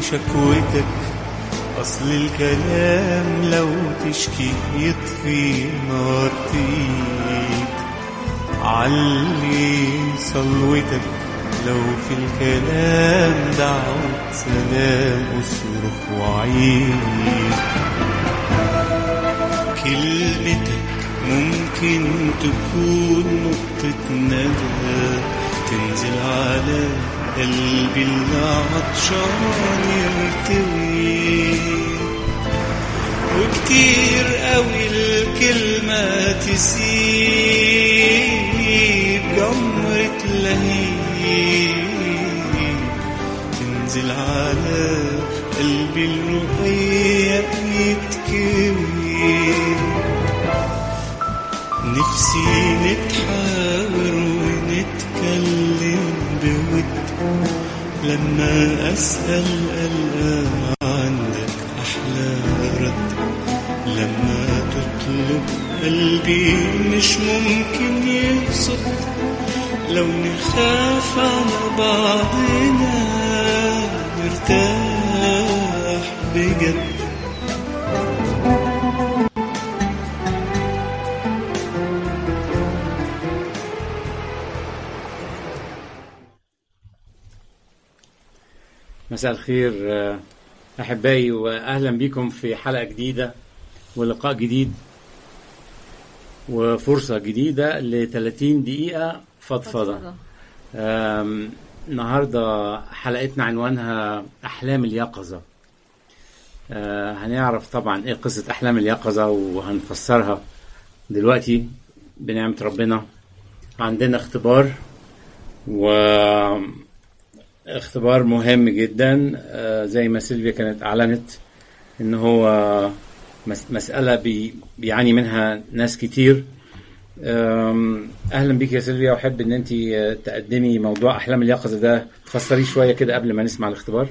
شكوتك أصل الكلام لو تشكي يطفي نار تقيل علي صلوتك لو في الكلام دعوة سلام اصرخ وعيد كلمتك ممكن تكون نقطة ندى تنزل على قلبي اللي عطشان يرتوي وكتير قوي الكلمة تسيب جمرة لهيب تنزل على قلبي الرقيق يتكوي نفسي نتحاور ونتكلم بود لما أسأل ألقى عندك أحلى رد لما تطلب قلبي مش ممكن يقصد لو نخاف على بعضنا نرتاح بجد مساء الخير آه، احبائي واهلا بكم في حلقه جديده ولقاء جديد وفرصه جديده ل 30 دقيقه فضفضه آم، النهارده حلقتنا عنوانها احلام اليقظه آه، هنعرف طبعا ايه قصه احلام اليقظه وهنفسرها دلوقتي بنعمه ربنا عندنا اختبار و اختبار مهم جدا آه، زي ما سيلفيا كانت اعلنت ان هو مس- مسألة بي بيعاني منها ناس كتير آم، اهلا بيك يا سيلفيا واحب ان انت آه، تقدمي موضوع احلام اليقظة ده تفسريه شوية كده قبل ما نسمع الاختبار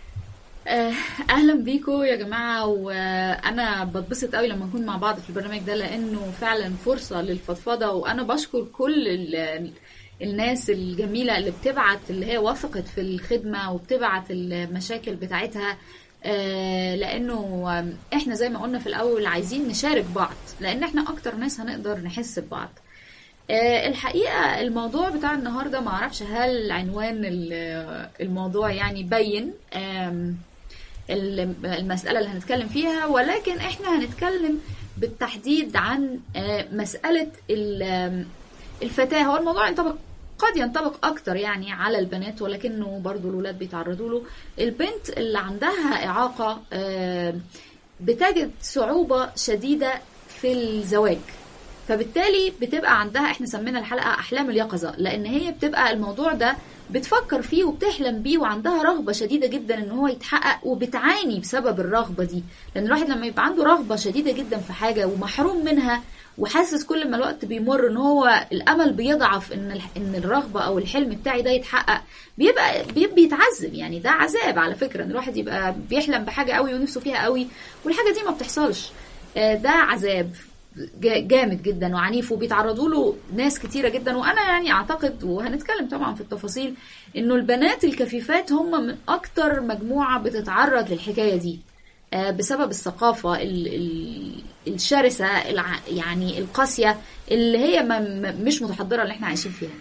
آه، اهلا بيكم يا جماعه وانا بتبسط قوي لما نكون مع بعض في البرنامج ده لانه فعلا فرصه للفضفضه وانا بشكر كل ال- الناس الجميله اللي بتبعت اللي هي وثقت في الخدمه وبتبعت المشاكل بتاعتها آه، لانه آم، احنا زي ما قلنا في الاول عايزين نشارك بعض لان احنا اكتر ناس هنقدر نحس ببعض آه، الحقيقة الموضوع بتاع النهاردة معرفش هل عنوان ال- الموضوع يعني بين آم، ال- المسألة اللي هنتكلم فيها ولكن احنا هنتكلم بالتحديد عن آه، مسألة ال- آم، الفتاة هو الموضوع ينطبق قد ينطبق أكتر يعني على البنات ولكنه برضو الولاد بيتعرضوا له البنت اللي عندها إعاقة آم، بتجد صعوبة شديدة في الزواج فبالتالي بتبقى عندها احنا سمينا الحلقه احلام اليقظه لان هي بتبقى الموضوع ده بتفكر فيه وبتحلم بيه وعندها رغبه شديده جدا ان هو يتحقق وبتعاني بسبب الرغبه دي لان الواحد لما يبقى عنده رغبه شديده جدا في حاجه ومحروم منها وحاسس كل ما الوقت بيمر ان هو الامل بيضعف ان الح- ان الرغبه او الحلم بتاعي ده يتحقق بيبقى بيبقى بيتعذب يعني ده عذاب على فكره ان الواحد يبقى بيحلم بحاجه قوي ونفسه فيها قوي والحاجه دي ما بتحصلش آه، ده عذاب جا- جامد جدا وعنيف وبيتعرضوا له ناس كتيره جدا وانا يعني اعتقد وهنتكلم طبعا في التفاصيل انه البنات الكفيفات هم من اكتر مجموعه بتتعرض للحكايه دي آه، بسبب الثقافه ال- ال- الشرسه الع- يعني القاسيه اللي هي ما- ما- مش متحضره اللي احنا عايشين فيها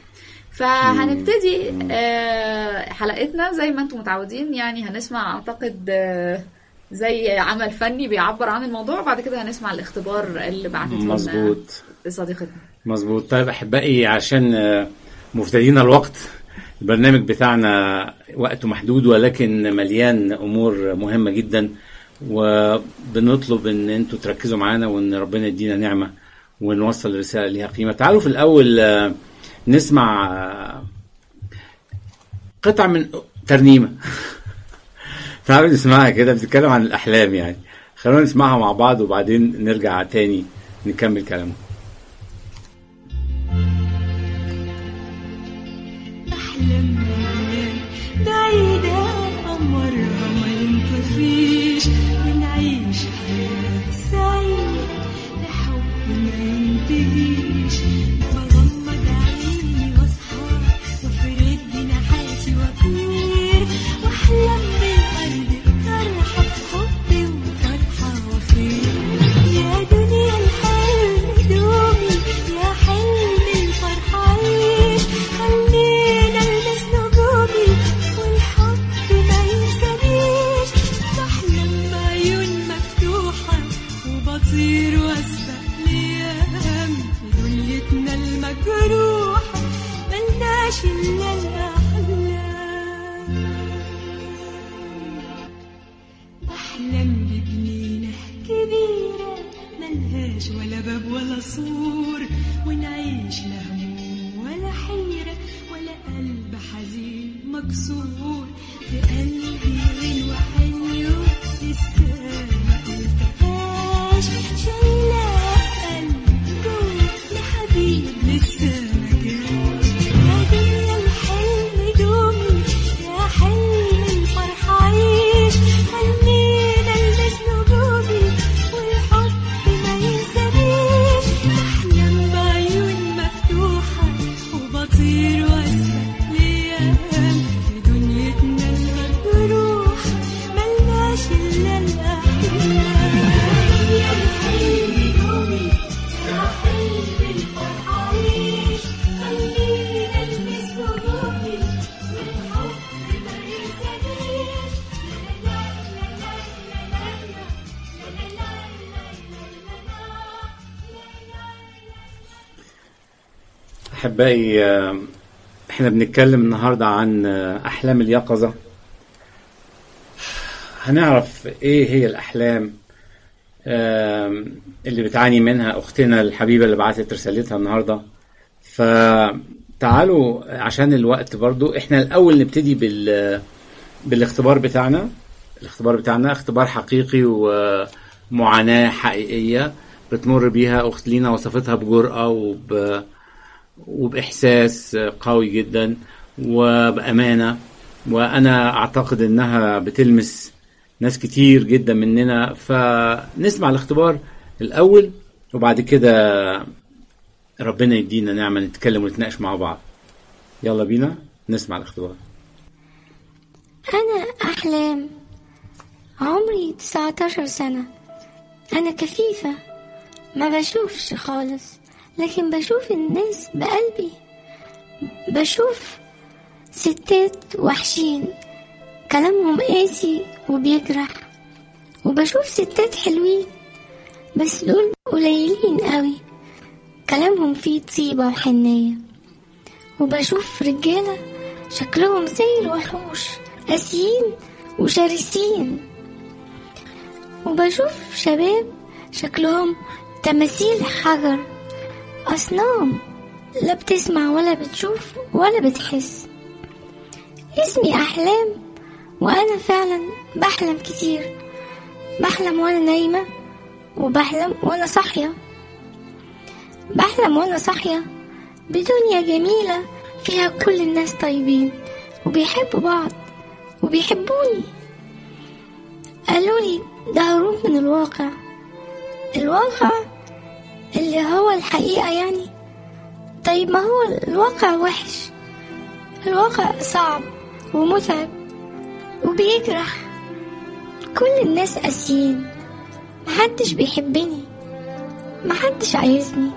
فهنبتدي آه، حلقتنا زي ما انتم متعودين يعني هنسمع اعتقد آه، زي عمل فني بيعبر عن الموضوع وبعد كده هنسمع الاختبار اللي بعتته لنا مظبوط صديقتنا مظبوط طيب احبائي عشان آه، مفتدين الوقت البرنامج بتاعنا وقته محدود ولكن مليان امور مهمه جدا وبنطلب ان انتوا تركزوا معانا وان ربنا يدينا نعمه ونوصل رساله ليها قيمه تعالوا في الاول آه، نسمع آه، قطع من ترنيمه تعالوا نسمعها كده بتتكلم عن الاحلام يعني خلونا نسمعها مع بعض وبعدين نرجع تاني نكمل كلامنا أحلام بعيدة عمرها ما ينطفيش بنعيش حياة سعيدة لحب ما ينتهيش بغمض عيني واصحى وافرد جناحاتي واطير واحلم بالارض جروح ملناش إلا الأحلام بحلم بجنينة كبيرة ملهاش ولا باب ولا سور ونعيش لا هموم ولا حيرة ولا قلب حزين مكسور في قلبي غنوة حلوة لسه ما قلتهاش شايلة قلبي جوه لحبيب لسه ما جاش يا دنيا الحلم دومي يا حلم الفرح عيش خلينا نلبس نجومي والحب ما ينسانيش بحلم بعيون مفتوحة وبطير واسبق ليام في دنيتنا الجروح ملناش إلا الأحلام يا الحلم دومي يا حلم الفرح عيش خلينا نلبس نجومي والحب ما ينسانيش لا لا لا لا لا لا احبائي آه، احنا بنتكلم النهارده عن آه، احلام اليقظه هنعرف ايه هي الاحلام آم، اللي بتعاني منها اختنا الحبيبه اللي بعتت رسالتها النهارده فتعالوا عشان الوقت برضو احنا الاول نبتدي بال بالاختبار بتاعنا الاختبار بتاعنا اختبار حقيقي ومعاناه حقيقيه بتمر بيها اخت لينا وصفتها بجرأه وب وبإحساس قوي جدا وبأمانة وأنا أعتقد إنها بتلمس ناس كتير جدا مننا فنسمع الاختبار الأول وبعد كده ربنا يدينا نعمة نتكلم ونتناقش مع بعض يلا بينا نسمع الاختبار أنا أحلام عمري 19 سنة أنا كفيفة ما بشوفش خالص لكن بشوف الناس بقلبي بشوف ستات وحشين كلامهم قاسي وبيجرح وبشوف ستات حلوين بس دول قليلين قوي كلامهم فيه طيبة وحنية وبشوف رجالة شكلهم زي الوحوش قاسيين وشرسين وبشوف شباب شكلهم تماثيل حجر أصنام لا بتسمع ولا بتشوف ولا بتحس اسمي أحلام وأنا فعلا بحلم كتير بحلم وأنا نايمة وبحلم وأنا صاحية بحلم وأنا صاحية بدنيا جميلة فيها كل الناس طيبين وبيحبوا بعض وبيحبوني قالوا لي ده هروب من الواقع الواقع اللي هو الحقيقة يعني طيب ما هو الواقع وحش الواقع صعب ومتعب وبيجرح كل الناس قاسيين محدش بيحبني محدش عايزني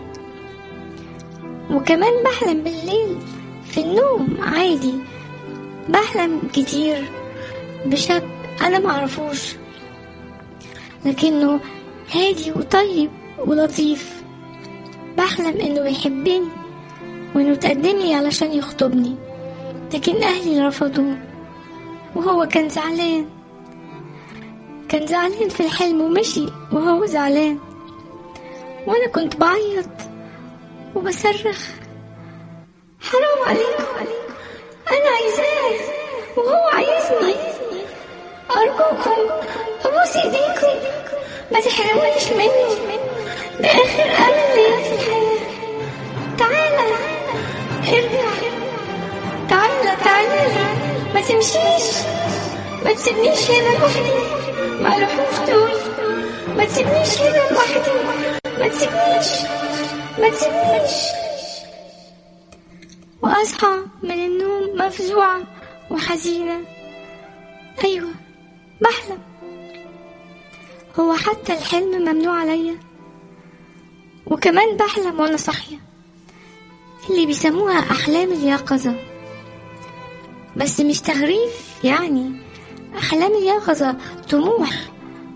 وكمان بحلم بالليل في النوم عادي بحلم كتير بشاب انا معرفوش لكنه هادي وطيب ولطيف بحلم انه بيحبني وانه تقدم لي علشان يخطبني لكن اهلي رفضوه وهو كان زعلان كان زعلان في الحلم ومشي وهو زعلان وانا كنت بعيط وبصرخ حرام عليكم انا عايزاه وهو عايزني ارجوكم ابوس ايديكم ما تحرمونيش منه ده اخر امل ليا في الحياه تعالى ارجع تعالى تعالى ما تمشيش ما تسيبنيش هنا لوحدي ما روحوش دول ما تسيبنيش هنا لوحدي ما تسيبنيش ما تسيبنيش وأصحى من النوم مفزوعة وحزينة أيوة بحلم هو حتى الحلم ممنوع عليا وكمان بحلم وأنا صاحية اللي بيسموها أحلام اليقظة بس مش تغريف يعني أحلام اليقظة طموح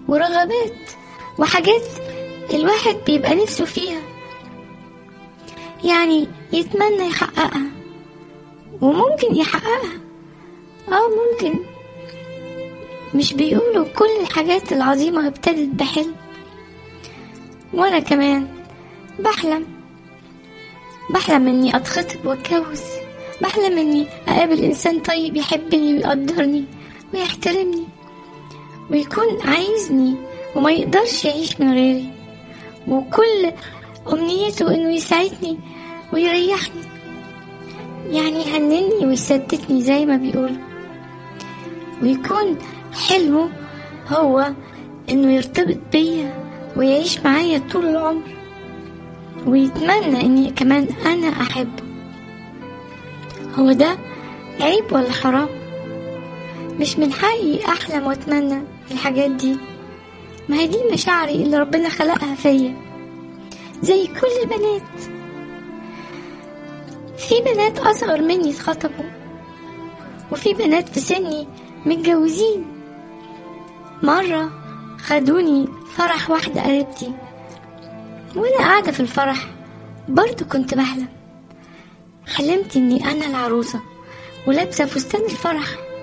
ورغبات وحاجات الواحد بيبقى نفسه فيها يعني يتمنى يحققها وممكن يحققها اه ممكن مش بيقولوا كل الحاجات العظيمة ابتدت بحلم وانا كمان بحلم بحلم اني اتخطب واتجوز بحلم اني اقابل انسان طيب يحبني ويقدرني ويحترمني ويكون عايزني وما يقدرش يعيش من غيري وكل امنيته انه يساعدني ويريحني يعني يهنني ويسددني زي ما بيقولوا ويكون حلمه هو انه يرتبط بيا ويعيش معايا طول العمر ويتمنى اني كمان انا احبه هو ده عيب ولا حرام مش من حقي احلم واتمنى الحاجات دي ما هي دي مشاعري اللي ربنا خلقها فيا زي كل البنات في بنات اصغر مني اتخطبوا وفي بنات في سني متجوزين مرة خدوني فرح واحدة قريبتي وانا قاعدة في الفرح برضو كنت بحلم حلمت اني انا العروسة ولابسة فستان الفرح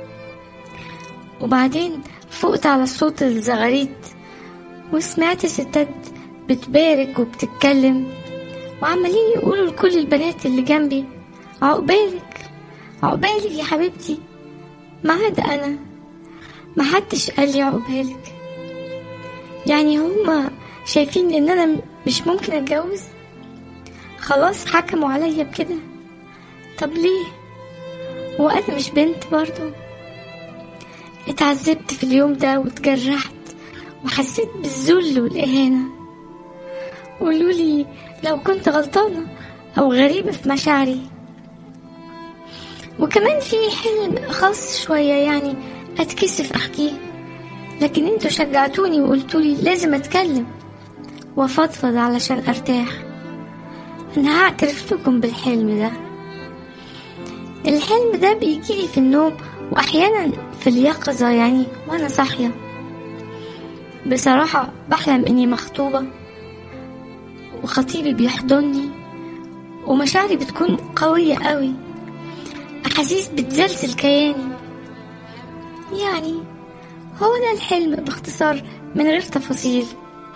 وبعدين فقت على صوت الزغاريد وسمعت ستات بتبارك وبتتكلم وعمالين يقولوا لكل البنات اللي جنبي عقبالك عقبالك يا حبيبتي ما عدا انا ما حدش قال لي عقبالك يعني هما شايفين ان انا مش ممكن اتجوز خلاص حكموا عليا بكده طب ليه وانا مش بنت برضو اتعذبت في اليوم ده واتجرحت وحسيت بالذل والإهانة قولولي لو كنت غلطانة أو غريبة في مشاعري وكمان في حلم خاص شوية يعني أتكسف أحكيه لكن انتوا شجعتوني وقلتولي لازم أتكلم وأفضفض علشان أرتاح أنا هعترف لكم بالحلم ده الحلم ده بيجيلي في النوم وأحيانا في اليقظة يعني وأنا صاحية بصراحة بحلم إني مخطوبة وخطيبي بيحضني ومشاعري بتكون قوية قوي أحاسيس بتزلزل كياني يعني هو ده الحلم باختصار من غير تفاصيل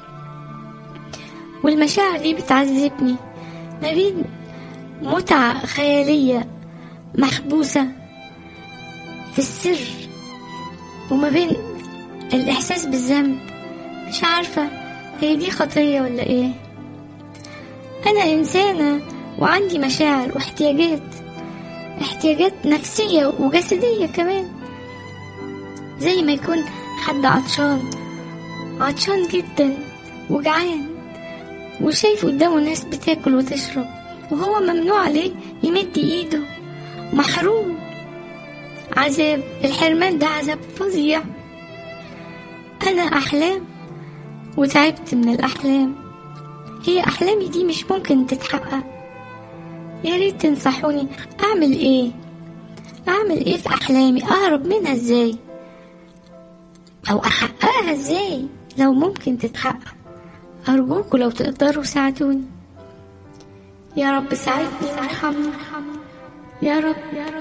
والمشاعر دي بتعذبني ما بين متعة خيالية محبوسة في السر وما بين الإحساس بالذنب مش عارفة هي دي خطية ولا إيه أنا إنسانة وعندي مشاعر واحتياجات احتياجات نفسية وجسدية كمان زي ما يكون حد عطشان عطشان جدا وجعان وشايف قدامه ناس بتاكل وتشرب وهو ممنوع عليه يمد ايده محروم عذاب الحرمان ده عذاب فظيع انا احلام وتعبت من الاحلام هي احلامي دي مش ممكن تتحقق يا ريت تنصحوني اعمل ايه اعمل ايه في احلامي اهرب منها ازاي او احققها ازاي لو ممكن تتحقق ارجوكوا لو تقدروا ساعدوني يا رب ساعدني وارحمني يا رب يا رب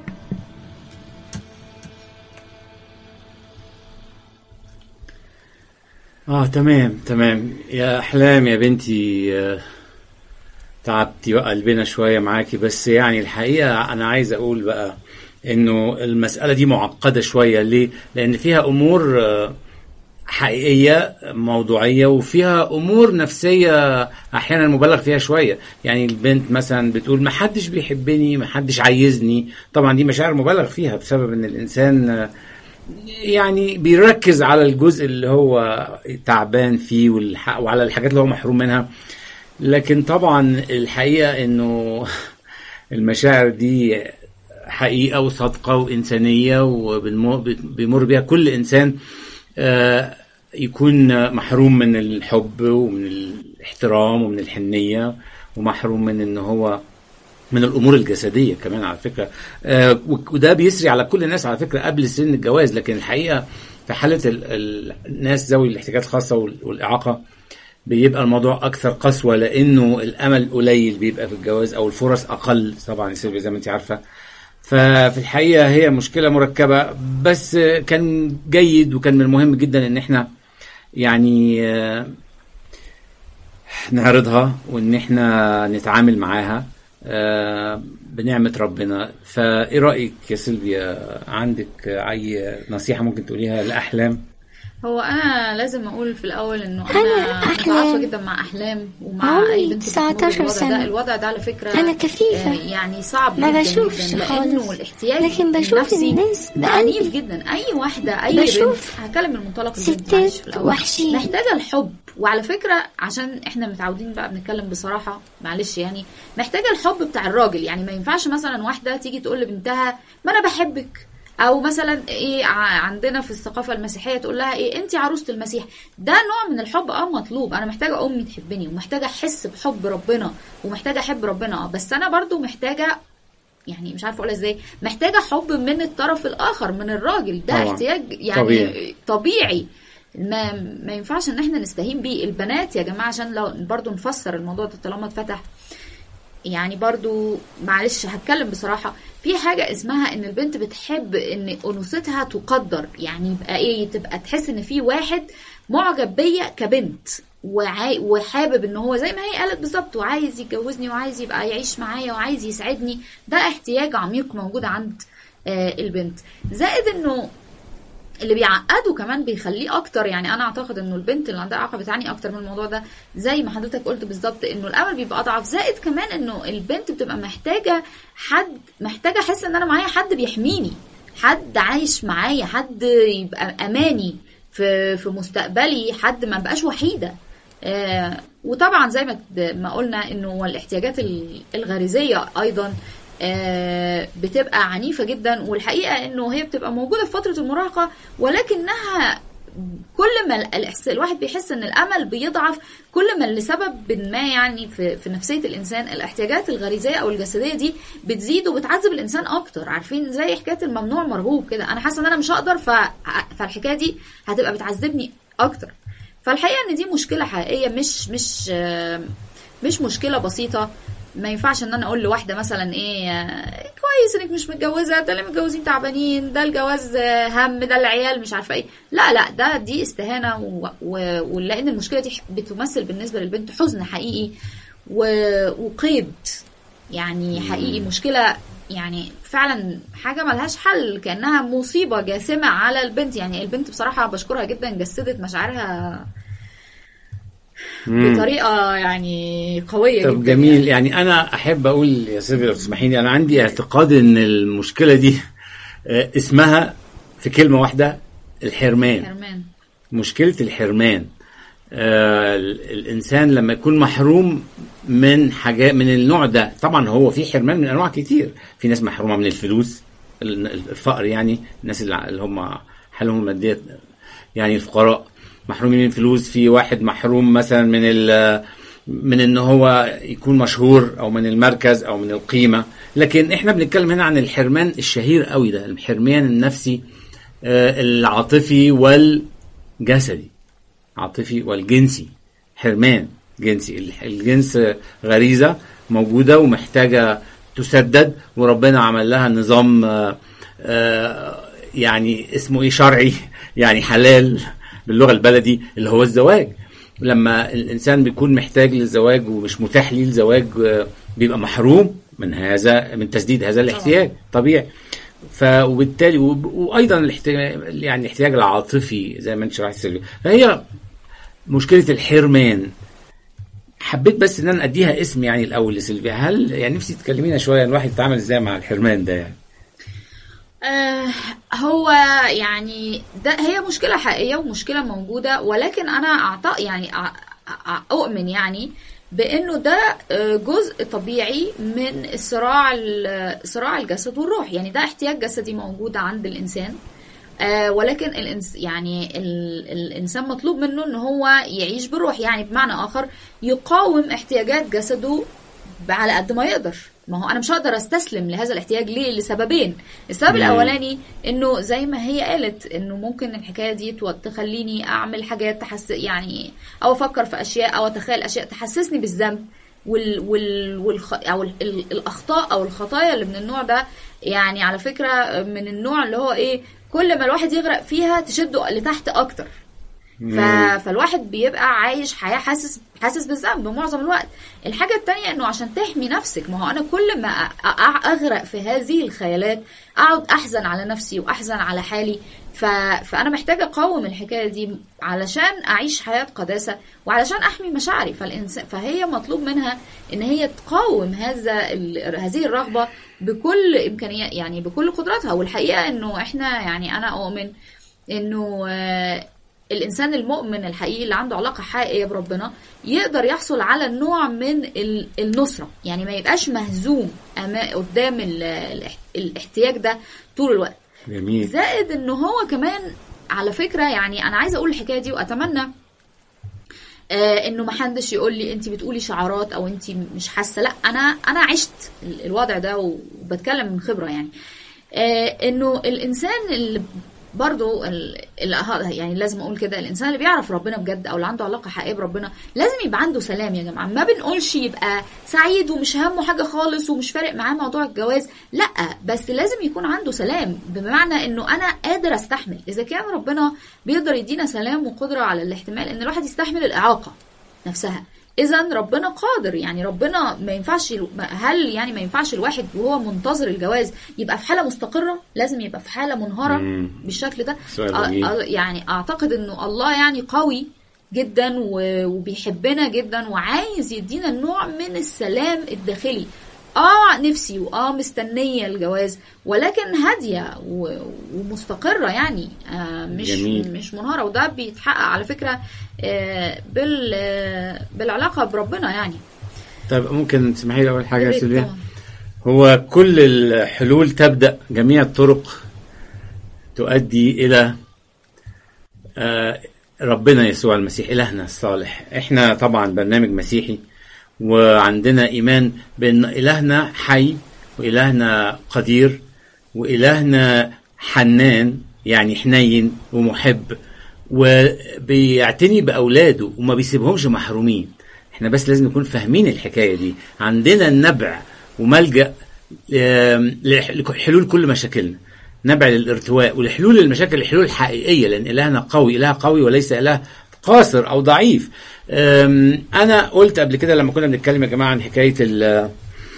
اه تمام تمام يا احلام يا بنتي آه، تعبتي بقى قلبنا شويه معاكي بس يعني الحقيقه انا عايز اقول بقى انه المساله دي معقده شويه ليه لان فيها امور آه، حقيقيه موضوعيه وفيها امور نفسيه احيانا مبالغ فيها شويه يعني البنت مثلا بتقول ما حدش بيحبني ما حدش عايزني طبعا دي مشاعر مبالغ فيها بسبب ان الانسان آه، يعني بيركز على الجزء اللي هو تعبان فيه والح- وعلى الحاجات اللي هو محروم منها لكن طبعا الحقيقة انه المشاعر دي حقيقة وصادقة وإنسانية وبيمر بيها كل إنسان آه، يكون محروم من الحب ومن الاحترام ومن الحنية ومحروم من ان هو من الامور الجسديه كمان على فكره آه، وده بيسري على كل الناس على فكره قبل سن الجواز لكن الحقيقه في حاله ال- ال- الناس ذوي الاحتياجات الخاصه وال- والاعاقه بيبقى الموضوع اكثر قسوه لانه الامل قليل بيبقى في الجواز او الفرص اقل طبعا يا سيلفيا زي ما انت عارفه ففي الحقيقه هي مشكله مركبه بس كان جيد وكان من المهم جدا ان احنا يعني آه، نعرضها وان احنا نتعامل معاها آه، بنعمة ربنا فايه رأيك يا سيلفيا عندك اي نصيحة ممكن تقوليها لأحلام هو انا لازم اقول في الاول انه أنا انا أحلام. متعاطفه جدا مع احلام ومع عمري اي بنت بتمر 19 بالوضع سنة. ده الوضع ده على فكره أنا كفيفة. آه، يعني صعب ما جدا بشوفش جدا لانه خالص. الاحتياج لكن بشوف النفسي الناس ده بقلبي. عنيف جدا اي واحده اي بشوف بنت هتكلم من منطلق البنت ستات معلش في الأول. وحشين. محتاجه الحب وعلى فكره عشان احنا متعودين بقى بنتكلم بصراحه معلش يعني محتاجه الحب بتاع الراجل يعني ما ينفعش مثلا واحده تيجي تقول لبنتها ما انا بحبك او مثلا ايه ع- عندنا في الثقافه المسيحيه تقول لها ايه انت عروسه المسيح ده نوع من الحب اه مطلوب انا محتاجه امي تحبني ومحتاجه احس بحب ربنا ومحتاجه احب ربنا اه بس انا برضو محتاجه يعني مش عارفه اقولها ازاي محتاجه حب من الطرف الاخر من الراجل ده طبعاً. احتياج يعني طبيعي. طبيعي, طبيعي. ما ما ينفعش ان احنا نستهين بيه البنات يا جماعه عشان لو برضو نفسر الموضوع ده طالما اتفتح يعني برضو معلش هتكلم بصراحة في حاجة اسمها ان البنت بتحب ان انوثتها تقدر يعني يبقى ايه تبقى تحس ان في واحد معجب بيا كبنت وعاي وحابب ان هو زي ما هي قالت بالظبط وعايز يتجوزني وعايز يبقى يعيش معايا وعايز يسعدني ده احتياج عميق موجود عند آه البنت زائد انه اللي بيعقده كمان بيخليه اكتر يعني انا اعتقد انه البنت اللي عندها اعاقه بتعاني اكتر من الموضوع ده زي ما حضرتك قلت بالظبط انه الامل بيبقى اضعف زائد كمان انه البنت بتبقى محتاجه حد محتاجه احس ان انا معايا حد بيحميني حد عايش معايا حد يبقى اماني في في مستقبلي حد ما بقاش وحيده آه وطبعا زي ما ما قلنا انه الاحتياجات ال- الغريزيه ايضا آه، بتبقى عنيفة جدا والحقيقة انه هي بتبقى موجودة في فترة المراهقة ولكنها كل ما الإحس- الواحد بيحس ان الامل بيضعف كل ما لسبب ما يعني في, في نفسية الانسان الاحتياجات الغريزية او الجسدية دي بتزيد وبتعذب الانسان اكتر عارفين زي حكاية الممنوع مرغوب كده انا حاسة ان انا مش هقدر ف... فالحكاية دي هتبقى بتعذبني اكتر فالحقيقة ان دي مشكلة حقيقية مش مش آه، مش مشكلة بسيطة ما ينفعش ان انا اقول لواحده مثلا ايه آه، كويس انك مش متجوزه ده اللي متجوزين تعبانين ده الجواز آه، هم ده العيال مش عارفه ايه لا لا ده دي استهانه و- و- ولان المشكله دي بتمثل بالنسبه للبنت حزن حقيقي و- وقيد يعني حقيقي مشكله يعني فعلا حاجه ملهاش حل كانها مصيبه جاثمه على البنت يعني البنت بصراحه بشكرها جدا جسدت مشاعرها بطريقه يعني قويه طب جدا جميل يعني. يعني انا احب اقول يا سيلفيا لو تسمحي لي انا عندي اعتقاد ان المشكله دي آه، اسمها في كلمه واحده الحرمان حرمان مشكله الحرمان آه ال- الانسان لما يكون محروم من حاجات من النوع ده طبعا هو في حرمان من انواع كتير في ناس محرومه من الفلوس ال- الفقر يعني الناس اللي اللي هم حالهم الماديه يعني الفقراء محرومين من الفلوس في واحد محروم مثلا من ال من ان هو يكون مشهور او من المركز او من القيمه لكن احنا بنتكلم هنا عن الحرمان الشهير قوي ده الحرمان النفسي آه، العاطفي والجسدي عاطفي والجنسي حرمان جنسي الح- الجنس غريزة موجودة ومحتاجة تسدد وربنا عمل لها نظام آه، آه، يعني اسمه ايه شرعي يعني حلال باللغة البلدي اللي هو الزواج لما الانسان بيكون محتاج للزواج ومش متاح ليه الزواج آه، بيبقى محروم من هذا من تسديد هذا الاحتياج طبيعي ف وبالتالي وب- وايضا الاحتياج يعني الاحتياج العاطفي زي ما انت شرحت سيلفيا فهي مشكله الحرمان حبيت بس ان انا اديها اسم يعني الاول لسيلفيا هل يعني نفسي تكلمينا شويه عن الواحد يتعامل ازاي مع الحرمان ده يعني آه هو يعني ده هي مشكلة حقيقية ومشكلة موجودة ولكن أنا أعطى يعني أع- أع- أؤمن يعني بأنه ده آه، جزء طبيعي من الصراع ال- صراع الجسد والروح يعني ده احتياج جسدي موجود عند الإنسان آه ولكن الإنس يعني ال الإنسان مطلوب منه إن هو يعيش بالروح يعني بمعنى آخر يقاوم احتياجات جسده على قد ما يقدر ما هو انا مش هقدر استسلم لهذا الاحتياج ليه لسببين السبب مم. الاولاني انه زي ما هي قالت انه ممكن الحكايه دي تو- تخليني اعمل حاجات تحس يعني او افكر في اشياء او اتخيل اشياء تحسسني بالذنب وال وال والخ... او ال... ال- الاخطاء او الخطايا اللي من النوع ده يعني على فكره من النوع اللي هو ايه كل ما الواحد يغرق فيها تشده لتحت اكتر ف... فالواحد بيبقى عايش حياه حاسس حاسس بالذنب معظم الوقت الحاجه التانية انه عشان تحمي نفسك ما هو انا كل ما أ- أ- اغرق في هذه الخيالات اقعد احزن على نفسي واحزن على حالي ف... فانا محتاجه اقاوم الحكايه دي علشان اعيش حياه قداسه وعلشان احمي مشاعري فالانسان فهي مطلوب منها ان هي تقاوم هذا ال... هذه الرغبه بكل امكانيات يعني بكل قدراتها والحقيقه انه احنا يعني انا اؤمن انه آه، الانسان المؤمن الحقيقي اللي عنده علاقه حقيقيه بربنا يقدر يحصل على نوع من ال- النصره يعني ما يبقاش مهزوم أما قدام ال- الاح- الاحتياج ده طول الوقت جميل زائد انه هو كمان على فكره يعني انا عايزه اقول الحكايه دي واتمنى آه انه ما حدش يقول لي انت بتقولي شعارات او انت مش حاسه لا انا انا عشت ال- الوضع ده وبتكلم من خبره يعني آه انه الانسان اللي برضو ال- ال- ها- يعني لازم اقول كده الانسان اللي بيعرف ربنا بجد او اللي عنده علاقه حقيقيه بربنا لازم يبقى عنده سلام يا جماعه ما بنقولش يبقى سعيد ومش همه حاجه خالص ومش فارق معاه موضوع الجواز لا بس لازم يكون عنده سلام بمعنى انه انا قادر استحمل اذا كان ربنا بيقدر يدينا سلام وقدره على الاحتمال ان الواحد يستحمل الاعاقه نفسها اذا ربنا قادر يعني ربنا ما ينفعش هل يعني ما ينفعش الواحد وهو منتظر الجواز يبقى في حاله مستقره لازم يبقى في حاله منهاره مم. بالشكل ده سؤال أ- جميل. أ- يعني اعتقد انه الله يعني قوي جدا و- وبيحبنا جدا وعايز يدينا نوع من السلام الداخلي اه نفسي واه مستنيه الجواز ولكن هاديه و- ومستقره يعني آه مش جميل. مش منهاره وده بيتحقق على فكره آه بال آه بالعلاقه بربنا يعني طيب ممكن تسمحي لي اول حاجه يا يا ريت سيلفيا طبعاً. هو كل الحلول تبدا جميع الطرق تؤدي الى آه، ربنا يسوع المسيح الهنا الصالح احنا طبعا برنامج مسيحي وعندنا ايمان بان الهنا حي والهنا قدير والهنا حنان يعني حنين ومحب وبيعتني باولاده وما بيسيبهمش محرومين احنا بس لازم نكون فاهمين الحكايه دي عندنا النبع وملجا آم، لح- لحلول كل مشاكلنا نبع للارتواء ولحلول المشاكل الحلول الحقيقيه لان الهنا قوي اله قوي وليس اله قاصر او ضعيف آم، انا قلت قبل كده لما كنا بنتكلم يا جماعه عن حكايه ال-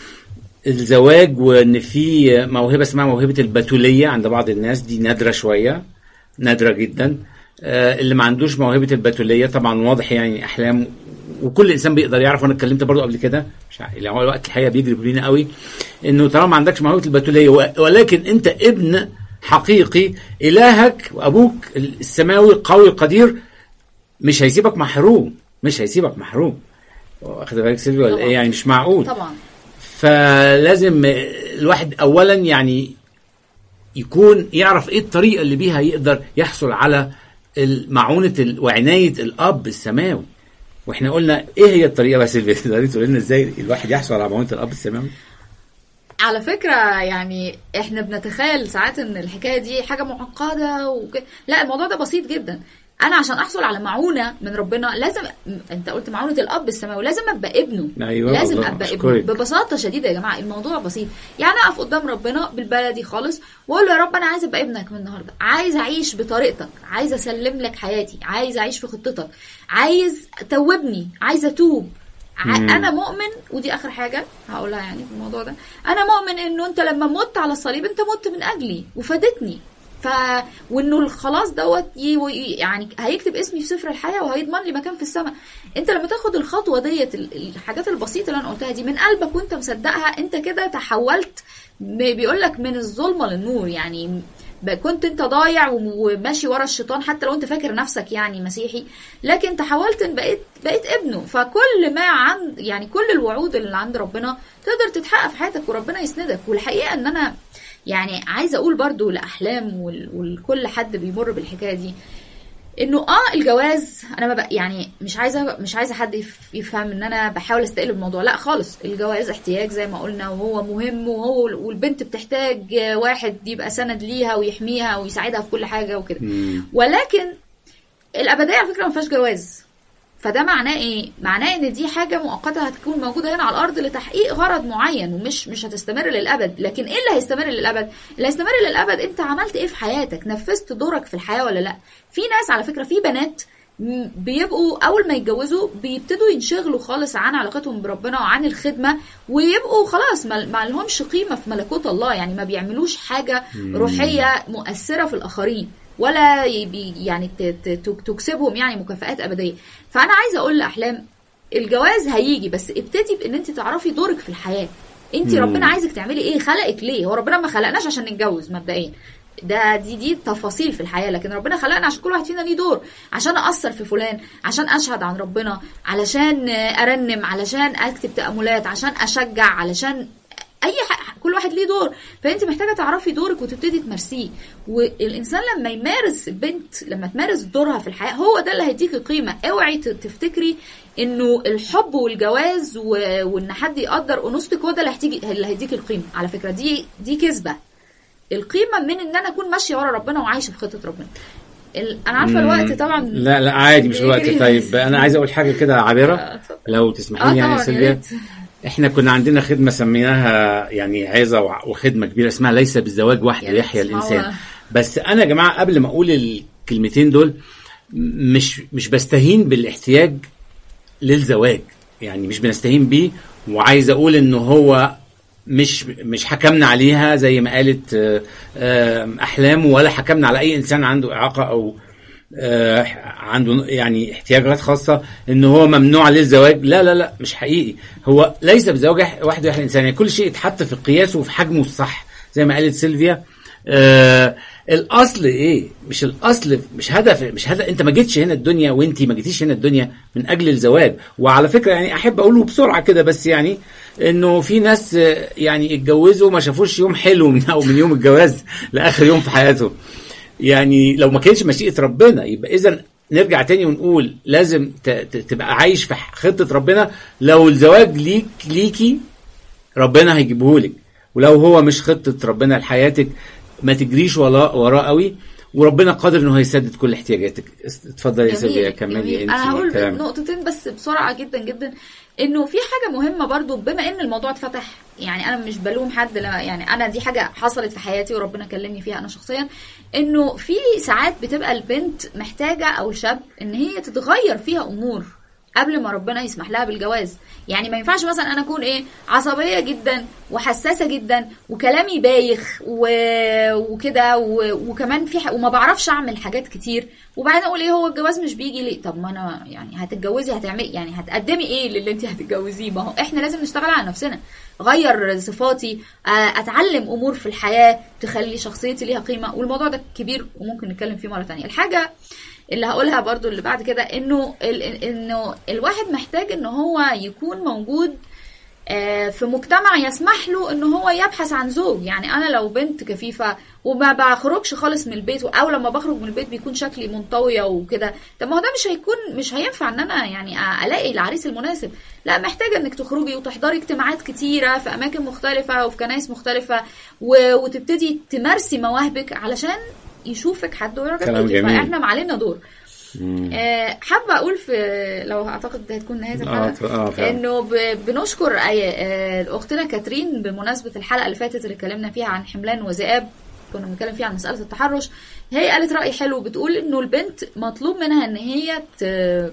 الزواج وان في موهبه اسمها موهبه البتوليه عند بعض الناس دي نادره شويه نادره جدا آه، اللي ما عندوش موهبه البتوليه طبعا واضح يعني احلام وكل انسان بيقدر يعرف وانا اتكلمت برضو قبل كده مش عارف يعني هو الوقت الحقيقه بيجري بينا قوي انه طالما ما عندكش موهبه البتوليه و- ولكن انت ابن حقيقي الهك وابوك السماوي قوي قدير مش هيسيبك محروم مش هيسيبك محروم واخد بالك سيلفي ولا طبعاً. ايه يعني مش معقول طبعا فلازم الواحد اولا يعني يكون يعرف ايه الطريقه اللي بيها يقدر يحصل على معونه ال- وعنايه الاب السماوي واحنا قلنا ايه هي الطريقه بس اللي تقدري تقول لنا ازاي الواحد يحصل على معونه الاب السماوي على فكرة يعني احنا بنتخيل ساعات ان الحكاية دي حاجة معقدة وك... لا الموضوع ده بسيط جدا انا عشان احصل على معونة من ربنا لازم م- انت قلت معونة الاب السماوي لازم ابقى ابنه أيوة لازم والله، ابقى أشكرك. ابنه ببساطة شديدة يا جماعة الموضوع بسيط يعني اقف قدام ربنا بالبلدي خالص واقول له يا رب انا عايز ابقى ابنك من النهارده عايز اعيش بطريقتك عايز اسلم لك حياتي عايز اعيش في خطتك عايز توبني عايز اتوب ع- مم. انا مؤمن ودي اخر حاجه هقولها يعني في الموضوع ده انا مؤمن انه انت لما مت على الصليب انت مت من اجلي وفادتني ف وانه الخلاص دوت ي... ي- يعني هيكتب اسمي في سفر الحياه وهيضمن لي مكان في السماء انت لما تاخد الخطوه ديت ال- الحاجات البسيطه اللي انا قلتها دي من قلبك وانت مصدقها انت كده تحولت بيقول لك من الظلمه للنور يعني ب- كنت انت ضايع وم- وماشي ورا الشيطان حتى لو انت فاكر نفسك يعني مسيحي لكن تحولت ان بقيت بقيت ابنه فكل ما عند يعني كل الوعود اللي عند ربنا تقدر تتحقق في حياتك وربنا يسندك والحقيقه ان انا يعني عايزه اقول برضو لاحلام وال- ولكل حد بيمر بالحكايه دي انه اه الجواز انا ما بق يعني مش عايزه مش عايزه حد يف- يفهم ان انا بحاول استقل الموضوع لا خالص الجواز احتياج زي ما قلنا وهو مهم وهو والبنت بتحتاج واحد يبقى سند ليها ويحميها ويساعدها في كل حاجه وكده مم. ولكن الابديه على فكره ما فيهاش جواز فده معناه ايه معناه ان دي حاجه مؤقته هتكون موجوده هنا على الارض لتحقيق غرض معين ومش مش هتستمر للابد لكن ايه اللي هيستمر للابد اللي هيستمر للابد انت عملت ايه في حياتك نفذت دورك في الحياه ولا لا في ناس على فكره في بنات م- بيبقوا اول ما يتجوزوا بيبتدوا ينشغلوا خالص عن علاقتهم بربنا وعن الخدمه ويبقوا خلاص ما ما لهمش قيمه في ملكوت الله يعني ما بيعملوش حاجه روحيه مؤثره في الاخرين ولا يبي يعني ت- ت- ت- تكسبهم يعني مكافآت ابديه فانا عايزه اقول لاحلام الجواز هيجي بس ابتدي بان انت تعرفي دورك في الحياه انت مم. ربنا عايزك تعملي ايه خلقك ليه هو ربنا ما خلقناش عشان نتجوز مبدئيا ده دي دي تفاصيل في الحياه لكن ربنا خلقنا عشان كل واحد فينا ليه دور عشان اثر في فلان عشان اشهد عن ربنا علشان ارنم علشان اكتب تاملات عشان اشجع علشان اي ح... كل واحد ليه دور فانت محتاجه تعرفي دورك وتبتدي تمارسيه والانسان لما يمارس البنت لما تمارس دورها في الحياه هو ده اللي هيديكي قيمه اوعي ت- تفتكري انه الحب والجواز و... وان حد يقدر انوثتك هو ده اللي هتيجي اللي هيديكي القيمه على فكره دي دي كذبه القيمه من ان انا اكون ماشيه ورا ربنا وعايشه في خطه ربنا ال... انا عارفه الوقت طبعا لا لا عادي مش الوقت بيجري. طيب انا عايز اقول حاجه كده آه، عابره اتفضل. لو اه تسمحي لي يعني طبعا يا يا سيلفيا ريت احنا كنا عندنا خدمه سميناها يعني عظه وع- وخدمه كبيره اسمها ليس بالزواج وحده يا ريت يحيا تسمعوها. الانسان بس انا يا جماعه قبل ما اقول الكلمتين دول مش مش بستهين بالاحتياج للزواج يعني مش بنستهين بيه وعايز اقول ان هو مش مش حكمنا عليها زي ما قالت آه، آه، احلام ولا حكمنا على اي انسان عنده اعاقه او آه، عنده يعني احتياجات خاصه ان هو ممنوع عليه الزواج لا لا لا مش حقيقي هو ليس بزواج واحد واحد انسان يعني كل شيء يتحط في قياسه وفي حجمه الصح زي ما قالت سيلفيا آه الاصل ايه مش الاصل مش هدف مش هدف انت ما جيتش هنا الدنيا وانت ما جيتيش هنا الدنيا من اجل الزواج وعلى فكره يعني احب اقوله بسرعه كده بس يعني انه في ناس آه، يعني اتجوزوا ما شافوش يوم حلو من او من يوم الجواز لاخر يوم في حياتهم يعني لو ما كانش مشيئه ربنا يبقى اذا نرجع تاني ونقول لازم ت- ت- تبقى عايش في خطه ربنا لو الزواج ليك ليكي ربنا هيجيبهولك ولو هو مش خطه ربنا لحياتك ما تجريش وراه وراه قوي وربنا قادر انه هيسدد كل احتياجاتك اتفضلي يا سيلفيا جميل كملي جميل. انت انا هقول الكلام. نقطتين بس بسرعه جدا جدا انه في حاجه مهمه برضو بما ان الموضوع اتفتح يعني انا مش بلوم حد لا يعني انا دي حاجه حصلت في حياتي وربنا كلمني فيها انا شخصيا انه في ساعات بتبقى البنت محتاجه او الشاب ان هي تتغير فيها امور قبل ما ربنا يسمح لها بالجواز يعني ما ينفعش مثلا انا اكون ايه عصبيه جدا وحساسه جدا وكلامي بايخ و... وكده و... وكمان في ح... وما بعرفش اعمل حاجات كتير وبعدين اقول ايه هو الجواز مش بيجي ليه طب ما انا يعني هتتجوزي هتعملي يعني هتقدمي ايه للي انت هتتجوزيه ما هو احنا لازم نشتغل على نفسنا غير صفاتي آه، اتعلم امور في الحياه تخلي شخصيتي ليها قيمه والموضوع ده كبير وممكن نتكلم فيه مره تانية الحاجه اللي هقولها برضو اللي بعد كده انه ال- انه الواحد محتاج ان هو يكون موجود آه، في مجتمع يسمح له ان هو يبحث عن زوج يعني انا لو بنت كفيفه وما بخرجش خالص من البيت او لما بخرج من البيت بيكون شكلي منطويه وكده طب ما هو ده مش هيكون مش هينفع ان انا يعني الاقي العريس المناسب لا محتاجه انك تخرجي وتحضري اجتماعات كتيره في اماكن مختلفه وفي كنايس مختلفه و- وتبتدي تمارسي مواهبك علشان يشوفك حد ويعجب كلام بيكي جميل. فاحنا معلنا دور مم. آه، حابه اقول في لو اعتقد ده هتكون نهايه اه الحلقه اه فعلا. انه ب- بنشكر أي- آه، اختنا كاترين بمناسبه الحلقه اللي فاتت اللي اتكلمنا فيها عن حملان وذئاب كنا بنتكلم فيها عن مساله التحرش هي قالت راي حلو بتقول انه البنت مطلوب منها ان هي ت...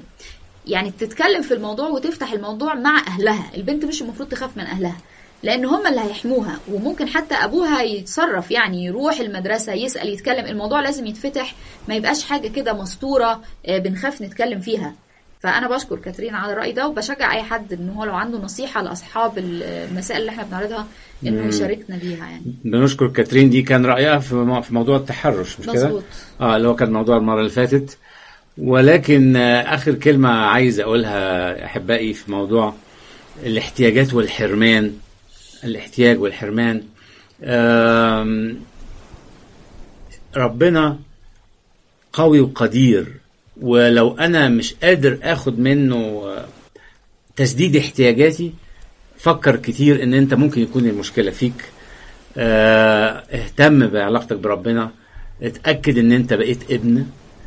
يعني تتكلم في الموضوع وتفتح الموضوع مع اهلها البنت مش المفروض تخاف من اهلها لان هم اللي هيحموها وممكن حتى ابوها يتصرف يعني يروح المدرسه يسال يتكلم الموضوع لازم يتفتح ما يبقاش حاجه كده مستوره آه، بنخاف نتكلم فيها فانا بشكر كاترين على الراي ده وبشجع اي حد ان هو لو عنده نصيحه لاصحاب المسائل اللي احنا بنعرضها انه مم. يشاركنا بيها يعني بنشكر كاترين دي كان رايها في مو- في موضوع التحرش مش كده؟ مظبوط اه اللي هو كان موضوع المره اللي فاتت ولكن آه، اخر كلمه عايز اقولها احبائي في موضوع الاحتياجات والحرمان الاحتياج والحرمان آم، ربنا قوي وقدير ولو انا مش قادر اخد منه آه، تسديد احتياجاتي فكر كتير ان انت ممكن يكون المشكله فيك آه، اهتم بعلاقتك بربنا اتاكد ان انت بقيت ابن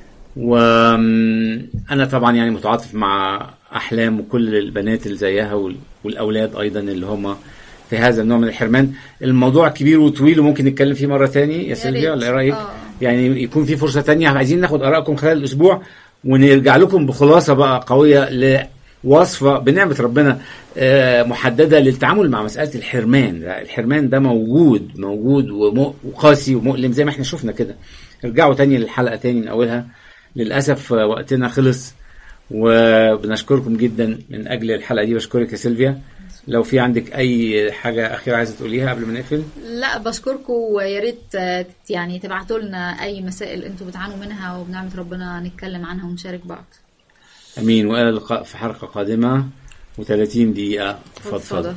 وانا طبعا يعني متعاطف مع احلام وكل البنات اللي زيها وال- والاولاد ايضا اللي هم في هذا النوع من الحرمان الموضوع كبير وطويل وممكن نتكلم فيه مره تاني يا سيلفيا ريت. ولا ايه رايك آه. يعني يكون في فرصه تانية عايزين ناخد ارائكم خلال الاسبوع ونرجع لكم بخلاصه بقى قويه لوصفه بنعمه ربنا آه، محدده للتعامل مع مساله الحرمان لا، الحرمان ده موجود موجود وم- وقاسي ومؤلم زي ما احنا شفنا كده ارجعوا تاني للحلقه تاني من اولها للاسف آه، وقتنا خلص وبنشكركم جدا من اجل الحلقه دي بشكرك يا سيلفيا لو في عندك اي حاجه اخيره عايزه تقوليها قبل ما نقفل لا بشكركم ويا ريت آه، يعني تبعتوا لنا اي مسائل انتوا بتعانوا منها وبنعمه ربنا نتكلم عنها ونشارك بعض امين والى اللقاء في حلقه قادمه و30 دقيقه فضفضه فضفضة.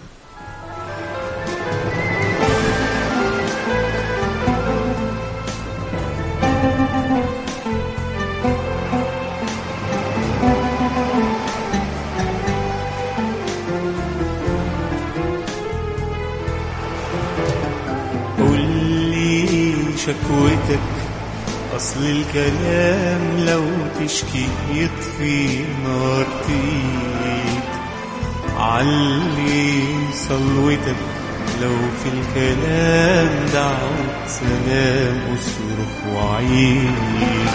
قول لي شكوتك أصل الكلام لو تشكي يطفي نار تيك علي صلوتك لو في الكلام دعوة سلام اصرخ وعيد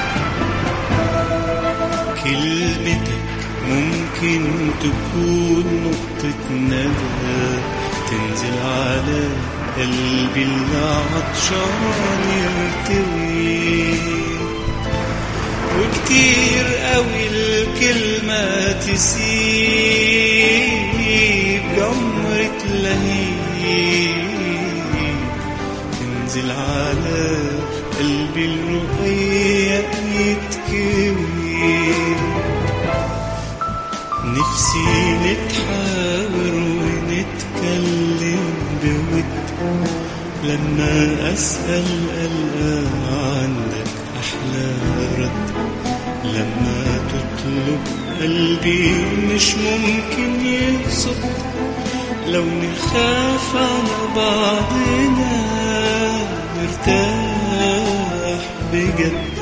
كلمتك ممكن تكون نقطة ندى تنزل على قلبي اللي عطشان يرتوي وكتير قوي الكلمة تسيب جمرة لهيب تنزل على قلبي الرقيق يتكوي نفسي نتحاور ونتكلم بود لما أسأل ألقى عندك أحلى رد لما تطلب قلبي مش ممكن يقصد لو نخاف على بعضنا نرتاح بجد